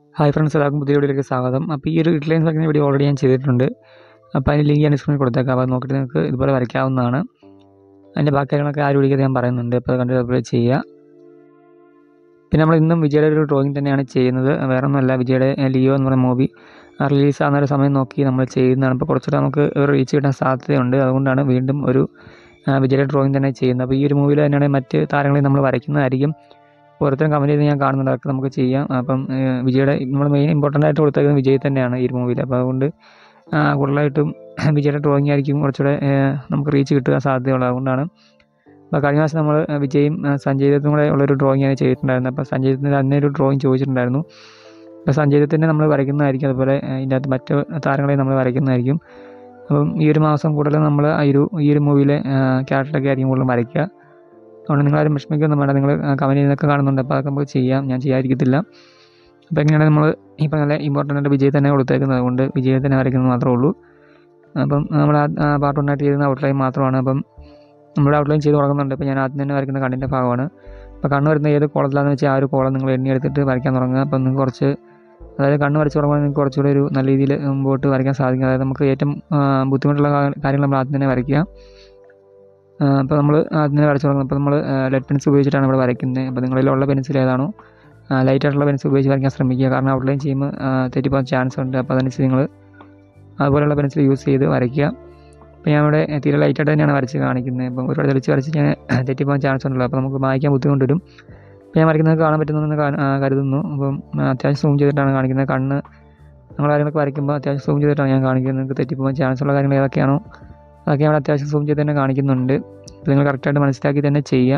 hi friends എല്ലാവർക്കും പുതിയ വീഡിയോയിലേക്ക് സ്വാഗതം അപ്പോൾ ഈ ഒരു ഇഡ്ലൈൻസ് വരയ്ക്കുന്ന വീഡിയോ ഓൾറെഡി ഞാൻ ചെയ്തിട്ടുണ്ട് അപ്പോൾ അതിന് ലിങ്ക് ഞാൻ ഡിസ്ക്രിപ്ഷനിൽ കൊടുത്തേക്കാം അപ്പോൾ അത് നോക്കിയിട്ട് നിങ്ങൾക്ക് ഇതുപോലെ വരയ്ക്കാവുന്നതാണ് അതിൻ്റെ ബാക്കി കാര്യങ്ങളൊക്കെ ആ ഒരു വീഡിയോ ഞാൻ പറയുന്നുണ്ട് അപ്പോൾ അത് കണ്ടിട്ട് അതുപോലെ ചെയ്യുക പിന്നെ നമ്മൾ ഇന്നും വിജയുടെ ഒരു ഡ്രോയിങ് തന്നെയാണ് ചെയ്യുന്നത് വേറെ ഒന്നുമല്ല വിജയുടെ ഏഹ്, ലിയോ എന്ന് പറയുന്ന മൂവി റിലീസ് ആകുന്ന ഒരു സമയം നോക്കി നമ്മൾ ചെയ്യുന്നതാണ് ഇപ്പോൾ കുറച്ചുകൂടെ നമുക്ക് ഒരു റീച്ച് കിട്ടാൻ സാധ്യതയുണ്ട് അതുകൊണ്ടാണ് വീണ്ടും ഒരു ആ, വിജയുടെ ഡ്രോയിങ് തന്നെ ചെയ്യുന്നത് അപ്പോൾ ഈ ഒരു മൂവിയിൽ തന്നെയാണ് മറ്റ് താരങ്ങളെ നമ്മൾ വരയ്ക്കുന്നതായിരിക്കും ഓരോരുത്തരും കമൻറ്റ് ചെയ്ത് ഞാൻ കാണുന്നുണ്ട് അതൊക്കെ നമുക്ക് ചെയ്യാം അപ്പം ഏഹ്, വിജയുടെ നമ്മൾ മെയിൻ ഇമ്പോർട്ടൻ്റ് ആയിട്ട് കൊടുത്തേക്കുന്നത് വിജയ് തന്നെയാണ് ഈ ഒരു മൂവിയിൽ അപ്പോൾ അതുകൊണ്ട് ആ, കൂടുതലായിട്ടും വിജയുടെ ഡ്രോയിങ് ആയിരിക്കും കുറച്ചുകൂടെ ഏഹ്, നമുക്ക് റീച്ച് കിട്ടുക സാധ്യതയുള്ളത് അതുകൊണ്ടാണ് അപ്പോൾ കഴിഞ്ഞ മാസം നമ്മൾ വിജയും ആ, സഞ്ജയ് ദത്തും കൂടെ ഉള്ളൊരു ഡ്രോയിങ് ആണ് ചെയ്തിട്ടുണ്ടായിരുന്നത് അപ്പോൾ സഞ്ജയ് ദത്തിന് അന്നേ ഒരു ഡ്രോയിങ് ചോദിച്ചിട്ടുണ്ടായിരുന്നു അപ്പോൾ സഞ്ജയ് ദത്തിനെ നമ്മൾ വരയ്ക്കുന്നതായിരിക്കും അതുപോലെ ആ, ഇതിൻ്റെ അകത്ത് മറ്റ് താരങ്ങളെ നമ്മൾ വരയ്ക്കുന്നതായിരിക്കും അപ്പം ഈ ഒരു മാസം കൂടുതൽ നമ്മൾ ഈ ഒരു ഈ ഒരു മൂവിയിലെ ക്യാരക്ടറൊക്കെ ആയിരിക്കും കൂടുതലും വരയ്ക്കുക അതുകൊണ്ട് നിങ്ങളാരും വിഷമിക്കൊന്നും വേണ്ട നിങ്ങൾ കമൻറ്റ് ചെയ്യുന്നതൊക്കെ കാണുന്നുണ്ട് അപ്പോൾ അതൊക്കെ നമുക്ക് ചെയ്യാം ഞാൻ ചെയ്യാതിരിക്കത്തില്ല അപ്പോൾ എങ്ങനെയാണ് നമ്മൾ ഈ പറഞ്ഞ ഇമ്പോർട്ടൻ്റ് ആയിട്ട് വിജയ് തന്നെ കൊടുത്തേക്കുന്നത് അതുകൊണ്ട് വിജയ് തന്നെ വരയ്ക്കുന്നത് മാത്രമേ ഉള്ളൂ അപ്പം നമ്മൾ ആ പാർട്ട് വണ്ണായിട്ട് ചെയ്യുന്ന ഔട്ട്ലൈൻ മാത്രമാണ് അപ്പം നമ്മൾ ഔട്ട്ലൈൻ ചെയ്ത് തുടങ്ങുന്നുണ്ട് അപ്പോൾ ഞാൻ ആദ്യം തന്നെ വരയ്ക്കുന്ന കണ്ണിൻ്റെ ഭാഗമാണ് അപ്പോൾ കണ്ണ് വരുന്ന ഏത് കോളത്തിലാണെന്ന് വെച്ചാൽ ആ ഒരു കോളം നിങ്ങൾ എണ്ണി എടുത്തിട്ട് വരയ്ക്കാൻ തുടങ്ങുക അപ്പം നിങ്ങൾക്ക് കുറച്ച് അതായത് കണ്ണ് വരച്ച് തുടങ്ങുമ്പോൾ നിങ്ങൾക്ക് കുറച്ചുകൂടി ഒരു നല്ല രീതിയിൽ മുമ്പോട്ട് വരയ്ക്കാൻ സാധിക്കും അതായത് നമുക്ക് ഏറ്റവും ആ, ബുദ്ധിമുട്ടുള്ള കാ- കാര്യങ്ങൾ നമ്മൾ ആദ്യം തന്നെ വരയ്ക്കുക അപ്പോൾ നമ്മൾ ആദ്യം തന്നെ വരച്ച് തുടങ്ങുന്നത് അപ്പോൾ നമ്മൾ ലെഡ് പെൻസിൽ ഉപയോഗിച്ചിട്ടാണ് ഇവിടെ വരയ്ക്കുന്നത് അപ്പോൾ നിങ്ങളിലുള്ള പെൻസിൽ ഏതാണോ ലൈറ്റ് ആയിട്ടുള്ള പെൻസിൽ ഉപയോഗിച്ച് വരയ്ക്കാൻ ശ്രമിക്കുക കാരണം ഔട്ട്ലൈൻ ചെയ്യുമ്പോൾ ആ, തെറ്റിപ്പോകാൻ ചാൻസ് ഉണ്ട് അപ്പോൾ അതനുസരിച്ച് നിങ്ങൾ അതുപോലെയുള്ള പെൻസിൽ യൂസ് ചെയ്ത് വരയ്ക്കുക അപ്പോൾ ഞാൻ ഇവിടെ തീരെ ലൈറ്റായിട്ട് തന്നെയാണ് വരച്ച് കാണിക്കുന്നത് അപ്പം ഒരുപാട് തെളിച്ച് വരച്ച് ഞാൻ തെറ്റിപ്പോകാൻ ചാൻസ് ഉണ്ടല്ലോ അപ്പോൾ നമുക്ക് വായിക്കാൻ ബുദ്ധിമുട്ട് വരും അപ്പോൾ ഞാൻ വരയ്ക്കുന്നത് കാണാൻ പറ്റുന്നെന്ന് കാ- ആ, കരുതുന്നു അപ്പം ആ, അത്യാവശ്യം സൂം ചെയ്തിട്ടാണ് കാണിക്കുന്നത് കണ്ണ് നമ്മൾ കാര്യങ്ങളൊക്കെ വരയ്ക്കുമ്പോൾ അത്യാവശ്യം സൂം ചെയ്തിട്ടാണ് ഞാൻ കാണിക്കുന്നത് നിങ്ങൾക്ക് തെറ്റിപ്പോകാൻ ചാൻസ് ഉള്ള കാര്യങ്ങൾ ഏതൊക്കെയാണോ അതൊക്കെ അവിടെ അത്യാവശ്യം സൂം ചെയ്ത് തന്നെ കാണിക്കുന്നുണ്ട് അപ്പോൾ നിങ്ങൾ കറക്റ്റായിട്ട് മനസ്സിലാക്കി തന്നെ ചെയ്യുക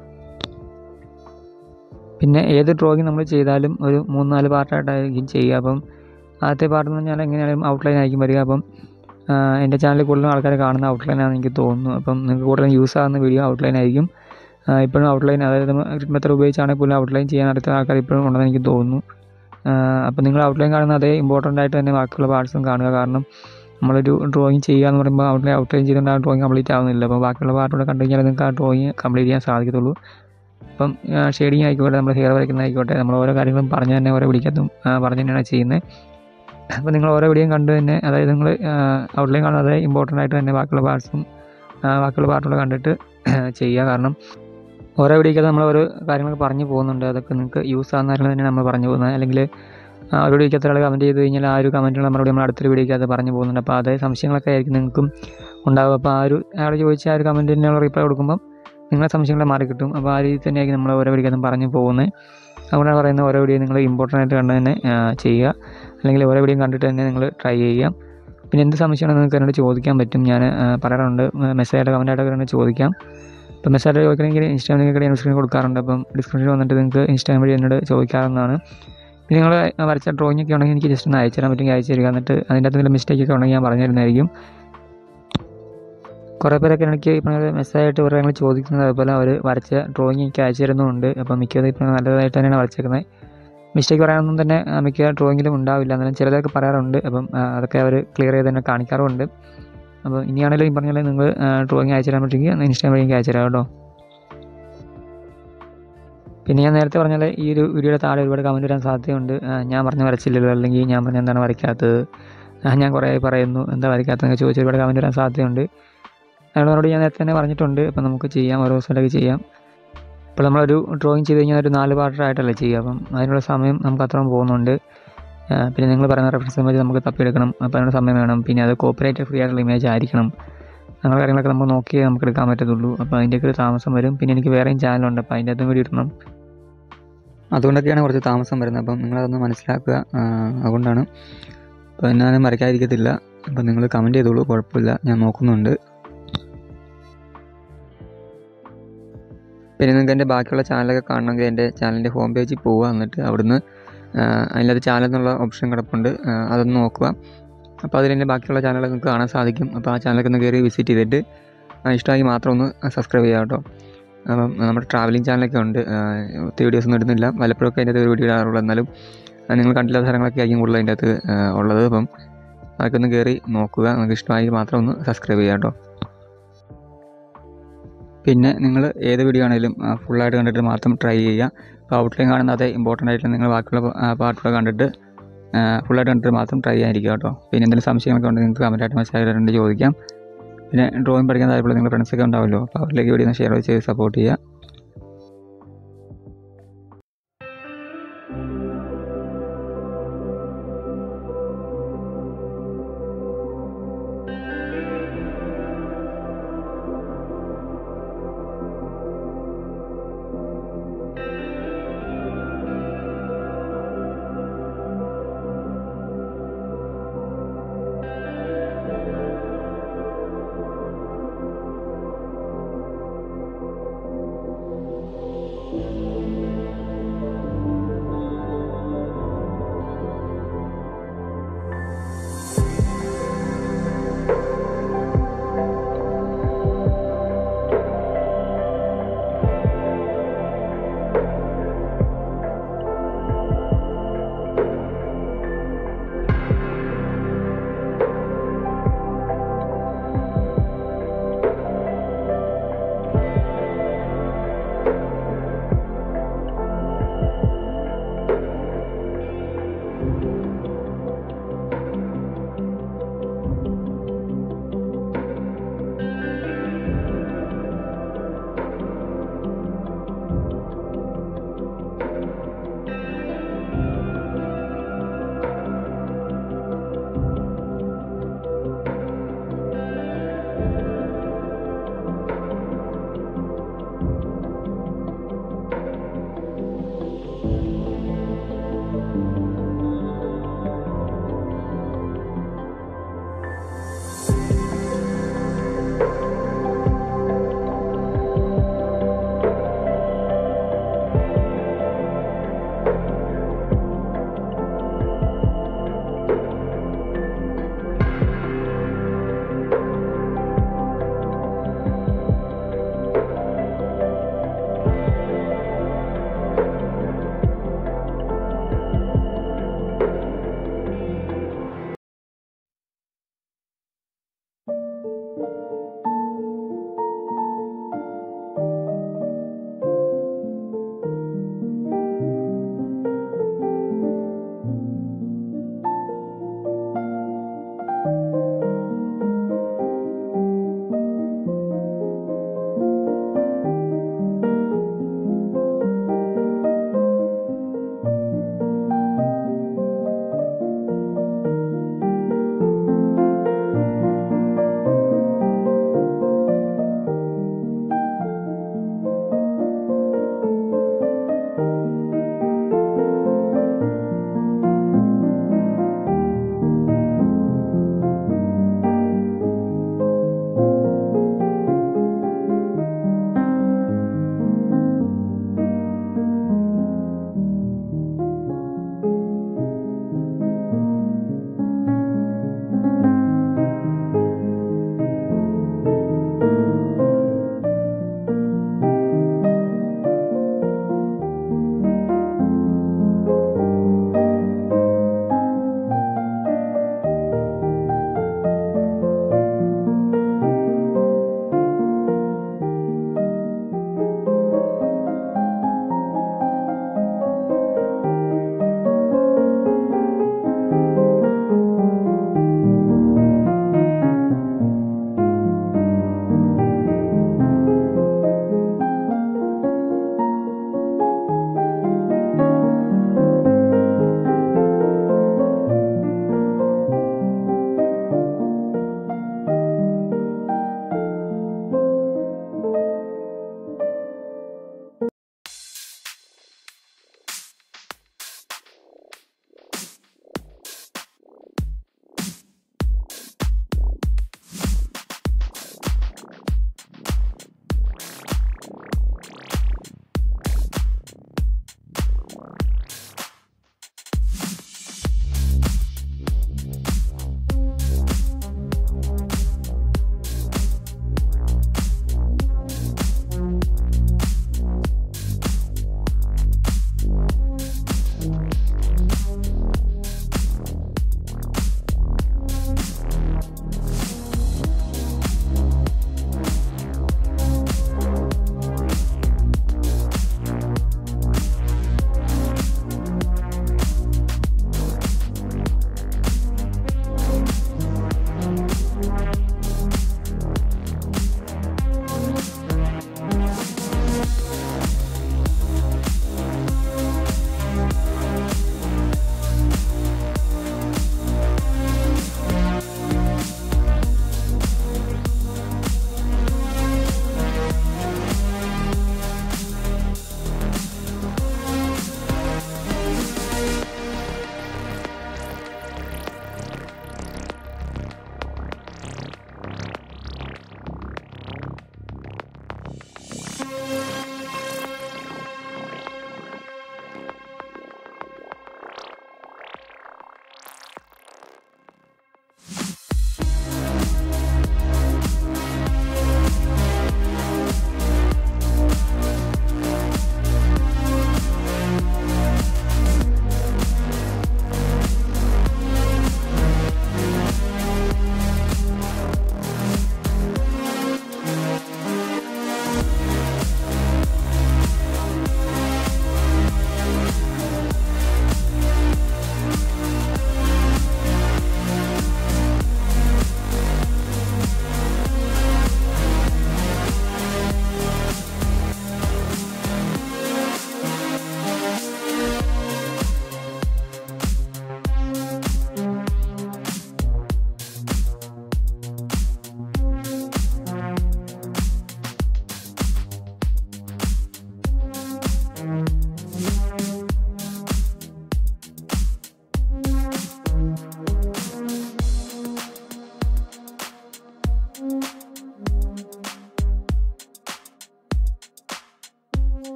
പിന്നെ ഏത് ഡ്രോയിങ് നമ്മൾ ചെയ്താലും ഒരു മൂന്ന് നാല് പാർട്ടായിട്ടായിരിക്കും ചെയ്യുക അപ്പം ആദ്യത്തെ പാർട്ട് എന്ന് പറഞ്ഞാൽ എങ്ങനെയായാലും ഔട്ട്ലൈൻ ആയിരിക്കും വരിക അപ്പം ആ, എൻ്റെ ചാനലിൽ കൂടുതലും ആൾക്കാർ കാണുന്ന ഔട്ട്ലൈൻ ആണെന്ന് എനിക്ക് തോന്നുന്നു അപ്പം നിങ്ങൾക്ക് കൂടുതലും യൂസ് ആകുന്ന വീഡിയോ ഔട്ട്ലൈൻ ആയിരിക്കും ആ, ഇപ്പോഴും ഔട്ട്ലൈൻ അതായത് മെത്തഡ് ഉപയോഗിച്ചാണെങ്കിൽ പോലും ഔട്ട്ലൈൻ ചെയ്യാൻ അടുത്ത ആൾക്കാർ ഇപ്പോഴും ഉണ്ടെന്ന് എനിക്ക് തോന്നുന്നു ആ, അപ്പോൾ നിങ്ങൾ ഔട്ട്ലൈൻ കാണുന്ന അതേ ഇമ്പോർട്ടൻ്റ് ആയിട്ട് തന്നെ ബാക്കിയുള്ള പാർട്സും കാണുക കാരണം നമ്മളൊരു ഡ്രോയിങ് ചെയ്യുക എന്ന് പറയുമ്പോൾ ഔട്ട്ലൈൻ ഔട്ട്ലൈൻ ചെയ്തുകൊണ്ട് ആ ഡ്രോയിങ് കംപ്ലീറ്റ് ആവുന്നില്ല അപ്പോൾ ബാക്കിയുള്ള പാർട്ടൂടെ കണ്ടു കഴിഞ്ഞാൽ നിങ്ങൾക്ക് ആ ഡ്രോയിങ് കംപ്ലീറ്റ് ചെയ്യാൻ സാധിക്കത്തുള്ളൂ അപ്പം ഷെയ്ഡിങ് ആയിക്കോട്ടെ നമ്മൾ ഹെയർ വരയ്ക്കുന്നതായിക്കോട്ടെ നമ്മൾ ഓരോ കാര്യങ്ങളും പറഞ്ഞു തന്നെ ഓരോ പിടിക്കത്തും പറഞ്ഞു തന്നെയാണ് ചെയ്യുന്നത് അപ്പോൾ നിങ്ങൾ ഓരോ വീഡിയോയും കണ്ടു തന്നെ അതായത് നിങ്ങൾ ഔട്ട്ലൈൻ കാണാതെ ഇമ്പോർട്ടൻ്റ് ആയിട്ട് തന്നെ ബാക്കിയുള്ള പാർട്സും ബാക്കിയുള്ള പാർട്ടുകൾ കണ്ടിട്ട് ചെയ്യുക കാരണം ഓരോ വീഡിയോക്കകത്ത് നമ്മൾ ഓരോ കാര്യങ്ങളൊക്കെ പറഞ്ഞു പോകുന്നുണ്ട് അതൊക്കെ നിങ്ങൾക്ക് യൂസ് ആകുന്ന കാര്യങ്ങൾ തന്നെയാണ് നമ്മൾ പറഞ്ഞു പോകുന്നത് അല്ലെങ്കിൽ ആ ഒരു വീഡിയോക്കകത്ത് ഒരാൾ കമൻറ്റ് ചെയ്ത് കഴിഞ്ഞാൽ ആ ഒരു കമൻറ്റിനുള്ള മറുപടി നമ്മൾ അടുത്തൊരു വീഡിയോക്കകത്ത് പറഞ്ഞു പോകുന്നുണ്ട് അപ്പോൾ അതേ സംശയങ്ങളൊക്കെ ആയിരിക്കും നിങ്ങൾക്കും ഉണ്ടാവുക അപ്പോൾ ആ ഒരു അയാൾ ചോദിച്ച ആ ഒരു കമൻറ്റിനുള്ള റിപ്ലൈ കൊടുക്കുമ്പം നിങ്ങളെ സംശയങ്ങളെ മാറി കിട്ടും അപ്പോൾ ആ രീതിയിൽ തന്നെയായിരിക്കും നമ്മൾ ഓരോ വീഡിയോക്കകത്തും പറഞ്ഞു പോകുന്നത് അതുകൊണ്ടാണ് പറയുന്നത് ഓരോ വീഡിയോ നിങ്ങൾ ഇമ്പോർട്ടൻ്റ് ആയിട്ട് കണ്ട് തന്നെ ആ, ചെയ്യുക അല്ലെങ്കിൽ ഓരോ വീഡിയോ കണ്ടിട്ട് തന്നെ നിങ്ങൾ ട്രൈ ചെയ്യുക പിന്നെ എന്ത് സംശയമാണ് നിങ്ങൾക്ക് എന്നോട് ചോദിക്കാൻ പറ്റും ഞാൻ ആ, പറയാറുണ്ട് മെസ്സേജായിട്ട് കമൻറ്റായിട്ടൊക്കെ എന്നോട് ചോദിക്കാം അപ്പോൾ മെസ്സേജ് ചോദിക്കണമെങ്കിൽ ഇൻസ്റ്റാഗ്രാമിൽ ഞാൻ ഡിസ്ക്രിപ്ഷൻ കൊടുക്കാറുണ്ട് അപ്പം ഡിസ്ക്രിപ്ഷനിൽ വന്നിട്ട് നിങ്ങൾക്ക് ഇൻസ്റ്റാഗ്രാം വഴി എന്നോട് ചോദിക്കാവുന്നതാണ് പിന്നെ നിങ്ങൾ വരച്ച ഡ്രോയിങ് ഒക്കെ ഉണ്ടെങ്കിൽ എനിക്ക് ജസ്റ്റ് ഒന്ന് അയച്ചു തരാൻ പറ്റുമെങ്കിൽ അയച്ചു തരിക എന്നിട്ട് അതിൻ്റെ അകത്ത് എന്തെങ്കിലും മിസ്റ്റേക്ക് ഒക്കെ ഉണ്ടെങ്കിൽ ഞാൻ പറഞ്ഞു തരുന്നതായിരിക്കും കുറേ പേരൊക്കെ എനിക്ക് ഇപ്പം മെസ്സേജായിട്ട് കുറേ കാര്യങ്ങൾ ചോദിക്കുന്നത് അതുപോലെ അവർ വരച്ച ഡ്രോയിങ് എനിക്ക് അയച്ചു തരുന്നുമുണ്ട് അപ്പം മിക്കത് ഇപ്പം നല്ലതായിട്ട് തന്നെയാണ് വരച്ചേക്കുന്നത് മിസ്റ്റേക്ക് പറയാനൊന്നും തന്നെ ആ, മിക്ക ഡ്രോയിങ്ങിലും ഉണ്ടാവില്ല എന്നാലും ചിലതൊക്കെ പറയാറുണ്ട് അപ്പം ആ, അതൊക്കെ അവർ ക്ലിയർ ചെയ്ത് തന്നെ കാണിക്കാറുമുണ്ട് അപ്പോൾ ഇനിയാണെങ്കിലും ഈ പറഞ്ഞ പോലെ നിങ്ങൾ ഡ്രോയിങ് അയച്ചു തരാൻ പറ്റുമെങ്കിൽ ഇൻസ്റ്റാഗ്രാം വഴി എനിക്ക് അയച്ചു തരാം കേട്ടോ പിന്നെ ഞാൻ നേരത്തെ പറഞ്ഞ പോലെ ഈ ഒരു വീഡിയോയുടെ താഴെ ഒരുപാട് കമൻറ്റ് വരാൻ സാധ്യതയുണ്ട് ആ, ഞാൻ പറഞ്ഞ വരച്ചില്ലല്ലോ അല്ലെങ്കിൽ ഞാൻ പറഞ്ഞ എന്താണ് വരയ്ക്കാത്തത് ആ, ഞാൻ കുറേ ആയി പറയുന്നു എന്താ വരയ്ക്കാത്തതെന്നൊക്കെ ചോദിച്ച് ഒരുപാട് കമൻറ്റ് വരാൻ സാധ്യതയുണ്ട് അതിനുള്ള മറുപടി ഞാൻ നേരത്തെ തന്നെ പറഞ്ഞിട്ടുണ്ട് അപ്പോൾ നമുക്ക് ചെയ്യാം ഓരോ ദിവസമായിട്ടൊക്കെ ചെയ്യാം ഇപ്പോൾ നമ്മളൊരു ഡ്രോയിങ് ചെയ്ത് കഴിഞ്ഞാൽ ഒരു നാല് പാർട്ടായിട്ടല്ലേ ചെയ്യുക അപ്പം അതിനുള്ള സമയം നമുക്ക് അത്രയും പോകുന്നുണ്ട് ആ, പിന്നെ നിങ്ങൾ പറയുന്ന റെഫറൻസ് ഇമേജ് നമുക്ക് തപ്പിയെടുക്കണം അപ്പോൾ അതിനുള്ള സമയം വേണം പിന്നെ അത് കോപ്പറേറ്റ് ഫ്രീ ആയിട്ടുള്ള ഇമേജ് ആയിരിക്കണം അങ്ങനെ കാര്യങ്ങളൊക്കെ നമ്മൾ നോക്കിയേ നമുക്ക് എടുക്കാൻ പറ്റത്തുള്ളൂ അപ്പോൾ അതിൻ്റെയൊക്കെ ഒരു താമസം വരും പിന്നെ എനിക്ക് വേറെയും ചാനലുണ്ട് അപ്പോൾ അതിൻ്റെ അകത്തും കൂടി ഇടണം അതുകൊണ്ടൊക്കെയാണ് കുറച്ച് താമസം വരുന്നത് അപ്പം നിങ്ങളതൊന്ന് മനസ്സിലാക്കുക ആ, അതുകൊണ്ടാണ് അപ്പോൾ ഞാനും വരയ്ക്കാതിരിക്കത്തില്ല അപ്പം നിങ്ങൾ കമൻറ്റ് ചെയ്തോളൂ കുഴപ്പമില്ല ഞാൻ നോക്കുന്നുണ്ട് പിന്നെ നിങ്ങൾക്ക് എൻ്റെ ബാക്കിയുള്ള ചാനലൊക്കെ കാണണമെങ്കിൽ എൻ്റെ ചാനലിൻ്റെ ഹോം പേജിൽ പോവുക എന്നിട്ട് അവിടുന്ന് ആ, അതിനകത്ത് ചാനൽ എന്നുള്ള ഓപ്ഷൻ കിടപ്പുണ്ട് ആ, അതൊന്ന് നോക്കുക അപ്പോൾ അതിൽ എൻ്റെ ബാക്കിയുള്ള ചാനലൊക്കെ നിങ്ങൾക്ക് കാണാൻ സാധിക്കും അപ്പോൾ ആ ചാനലൊക്കെ ഒന്ന് കയറി വിസിറ്റ് ചെയ്തിട്ട് ആ, ഇഷ്ടമായി മാത്രം ഒന്ന് സബ്സ്ക്രൈബ് ചെയ്യുക കേട്ടോ അപ്പം നമ്മുടെ ട്രാവലിംഗ് ചാനലൊക്കെ ഉണ്ട് ആ, ഒത്തിരി വീഡിയോസ് ഒന്നും ഇടുന്നില്ല വല്ലപ്പോഴൊക്കെ അതിൻ്റെ അകത്ത് ഒരു വീഡിയോ ഇടാറുള്ളൂ എന്നാലും ആ, നിങ്ങൾ കണ്ടില്ലാത്ത സ്ഥലങ്ങളൊക്കെ ആയിരിക്കും കൂടുതൽ അതിൻ്റെ അകത്ത് ആ, ഉള്ളത് അപ്പം അതൊക്കെ ഒന്ന് കയറി നോക്കുക നിങ്ങൾക്ക് ഇഷ്ടമായി മാത്രം ഒന്ന് സബ്സ്ക്രൈബ് ചെയ്യുക കേട്ടോ പിന്നെ നിങ്ങൾ ഏത് വീഡിയോ ആണെങ്കിലും ഫുള്ളായിട്ട് കണ്ടിട്ട് മാത്രം ട്രൈ ചെയ്യുക അപ്പോൾ ഔട്ട്ലൈൻ കാണുന്നത് ഇമ്പോർട്ടൻ്റ് ആയിട്ട് നിങ്ങൾ ബാക്കിയുള്ള പാർട്ടുകൾ കണ്ടിട്ട് ഫുള്ളായിട്ട് കണ്ടിട്ട് മാത്രം ട്രൈ ചെയ്യാനിരിക്കുക കേട്ടോ പിന്നെ എന്തെങ്കിലും സംശയങ്ങളൊക്കെ ഉണ്ടെങ്കിൽ നിങ്ങൾക്ക് കമൻറ്റായിട്ട് മെസ്സേജ് ആയിട്ട് ചോദിക്കാം പിന്നെ ഡ്രോയിങ് പഠിക്കാൻ താല്പര്യം നിങ്ങളുടെ ഫ്രണ്ട്സൊക്കെ ഉണ്ടാവുമല്ലോ അപ്പോൾ അവരിലേക്ക് വീഡിയോ ഷെയർ ചെയ്ത് സപ്പോർട്ട് ചെയ്യുക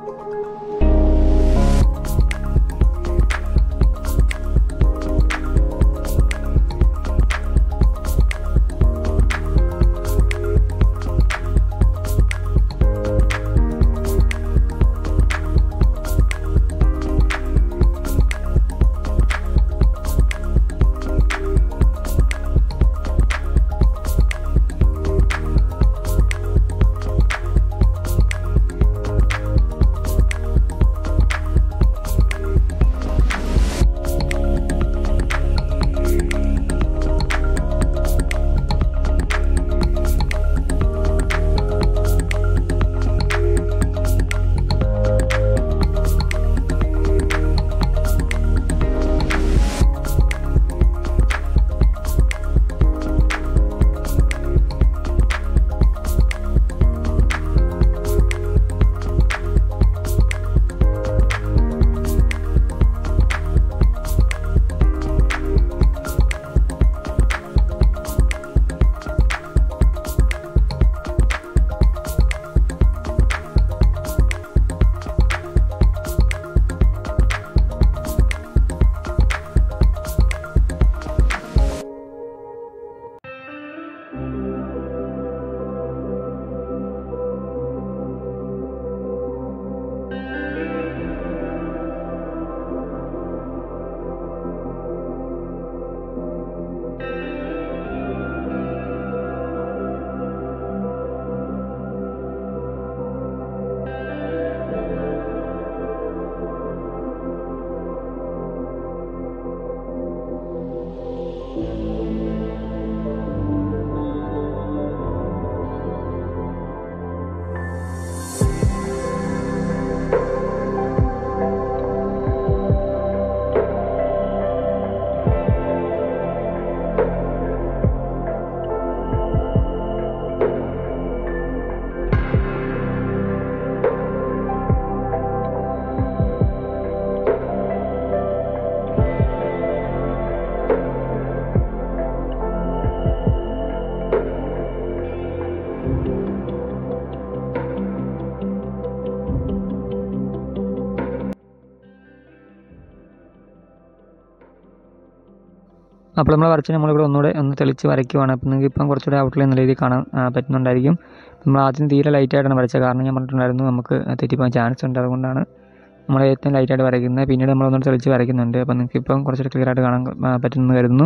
അപ്പോൾ നമ്മൾ വരച്ച് നമ്മളിവിടെ ഒന്നുകൂടെ ഒന്ന് തെളിച്ച് വരയ്ക്കുവാണ് അപ്പോൾ നിങ്ങൾക്ക് ഇപ്പം കുറച്ചുകൂടെ ഔട്ട്ലൈൻ നല്ല രീതിയിൽ കാണാൻ ആ, പറ്റുന്നുണ്ടായിരിക്കും നമ്മൾ ആദ്യം തീരെ ലൈറ്റായിട്ടാണ് വരച്ചത് കാരണം ഞാൻ പറഞ്ഞിട്ടുണ്ടായിരുന്നു നമുക്ക് തെറ്റിപ്പോകാൻ ചാൻസ് ഉണ്ട് അതുകൊണ്ടാണ് നമ്മൾ ഏറ്റവും ലൈറ്റായിട്ട് വരയ്ക്കുന്നത് പിന്നീട് നമ്മൾ ഒന്നുകൂടെ തെളിച്ച് വരയ്ക്കുന്നുണ്ട് അപ്പോൾ നിങ്ങൾക്ക് ഇപ്പം കുറച്ചുകൂടെ ക്ലിയർ ആയിട്ട് കാണാൻ ആ, പറ്റുമെന്ന് കരുതുന്നു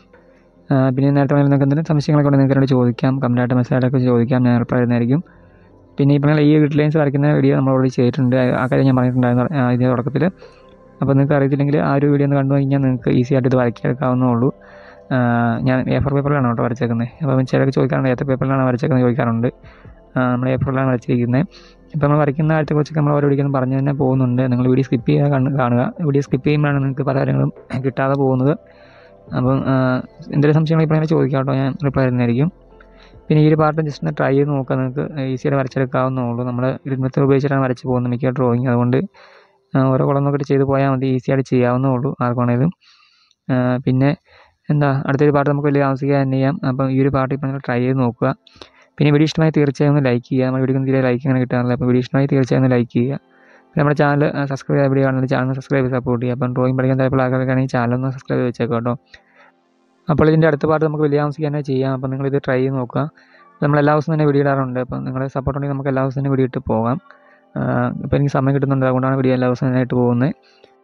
ആ, പിന്നെ നേരത്തെ പറഞ്ഞ നിങ്ങൾക്ക് എന്തെങ്കിലും സംശയങ്ങളൊക്കെ ഉണ്ടെങ്കിൽ നിങ്ങൾക്ക് എന്നോട് ചോദിക്കാം കമൻറ്റായിട്ട് മെസ്സേജായിട്ടൊക്കെ ചോദിക്കാം ഞാൻ റിപ്ലൈ തരുന്നതായിരിക്കും പിന്നെ ഈ പറഞ്ഞ ഈ ഗിഡ് ലൈൻസ് വരയ്ക്കുന്ന വീഡിയോ നമ്മൾ ഓൾറെഡി ചെയ്തിട്ടുണ്ട് ആ കാര്യം ഞാൻ പറഞ്ഞിട്ടുണ്ടായിരുന്നു ആ, ഇതിൻ്റെ തുടക്കത്തിൽ അപ്പോൾ നിങ്ങൾക്ക് അറിയത്തില്ലെങ്കിൽ ആ ഒരു വീഡിയോ ഒന്ന് കണ്ടു കഴിഞ്ഞാൽ നിങ്ങൾക്ക് ഈസി ആയിട്ട് ഇത് വരയ്ക്കാവുന്നേ ഉള്ളൂ ആ, ഞാൻ എ ഫോർ പേപ്പറിലാണ് കേട്ടോ വരച്ചേക്കുന്നത് അപ്പോൾ ചിലർക്ക് ചോദിക്കാറുണ്ട് ഏത്ത പേപ്പറിലാണ് വരച്ചേക്കുന്നത് ചോദിക്കാറുണ്ട് ആ, നമ്മൾ എ ഫോറിലാണ് വരച്ചിരിക്കുന്നത് ഇപ്പോൾ നമ്മൾ വരയ്ക്കുന്ന കാര്യത്തെക്കുറിച്ചൊക്കെ നമ്മൾ ഓരോ വീഡിയോ പറഞ്ഞു തന്നെ പോകുന്നുണ്ട് നിങ്ങൾ വീഡിയോ സ്കിപ്പ് ചെയ്യാൻ കണ്ണ് കാണുക വീഡിയോ സ്കിപ്പ് ചെയ്യുമ്പോഴാണ് നിങ്ങൾക്ക് പല കാര്യങ്ങളും കിട്ടാതെ പോകുന്നത് അപ്പം ആ, എന്തെങ്കിലും സംശയങ്ങൾ ഇപ്പോൾ അങ്ങനെ ചോദിക്കാം കേട്ടോ ഞാൻ റിപ്ലൈ തരുന്നതായിരിക്കും പിന്നെ ഈ ഒരു പാർട്ട് ജസ്റ്റ് ഒന്ന് ട്രൈ ചെയ്ത് നോക്കുക നിങ്ങൾക്ക് ഈസിയായിട്ട് വരച്ചെടുക്കാവുന്നേ ഉള്ളൂ നമ്മൾ ഇരുന്നത്തെ ഉപയോഗിച്ചിട്ടാണ് വരച്ച് പോകുന്നത് മിക്ക ഡ്രോയിങ് അതുകൊണ്ട് ആ, ഓരോ കുളം നോക്കിയിട്ട് ചെയ്ത് പോയാൽ മതി ഈസിയായിട്ട് ചെയ്യാവുന്നേ ഉള്ളൂ ആർക്കാണേലും ആ, പിന്നെ എന്താ അടുത്തൊരു പാട്ട് നമുക്ക് വലിയ താമസിക്കാതെ തന്നെ ചെയ്യാം അപ്പം ഈ ഒരു പാട്ട് ഇപ്പം നിങ്ങൾ ട്രൈ ചെയ്ത് നോക്കുക പിന്നെ വീഡിയോ ഇഷ്ടമായി തീർച്ചയായും ഒന്ന് ലൈക്ക് ചെയ്യുക നമ്മൾ വീഡിയോ തീരെ ലൈക്ക് അങ്ങനെ കിട്ടാറില്ല അപ്പോൾ വീഡിയോ ഇഷ്ടമായി തീർച്ചയായും ഒന്ന് ലൈക്ക് ചെയ്യുക പിന്നെ നമ്മുടെ ചാനൽ സബ്സ്ക്രൈബ് ചെയ്ത വീഡിയോ കാണുന്നത് ചാനൽ സബ്സ്ക്രൈബ് ചെയ്ത് സപ്പോർട്ട് ചെയ്യുക അപ്പം ഡ്രോയിങ് പഠിക്കാൻ താല്പര്യമുള്ള ആൾക്കാർക്കാണെങ്കിൽ ചാനൽ ഒന്ന് സബ്സ്ക്രൈബ് ചെയ്ത് വെച്ചേക്കാം കേട്ടോ അപ്പോൾ ഇതിൻ്റെ അടുത്ത പാട്ട് നമുക്ക് വലിയ താമസിക്കാൻ തന്നെ ചെയ്യാം അപ്പോൾ നിങ്ങളിത് ട്രൈ ചെയ്ത് നോക്കുക നമ്മൾ എല്ലാ ദിവസവും തന്നെ വീഡിയോ ഇടാറുണ്ട് അപ്പം നിങ്ങളുടെ സപ്പോർട്ട് ഉണ്ടെങ്കിൽ നമുക്ക് എല്ലാ ദിവസവും തന്നെ വീഡിയോ ഇട്ട് പോകാം ഇപ്പോൾ എനിക്ക് സമയം കിട്ടുന്നുണ്ട് അതുകൊണ്ടാണ് വീഡിയോ എല്ലാ ദിവസവും തന്നെ ഇട്ട് പോകുന്നത്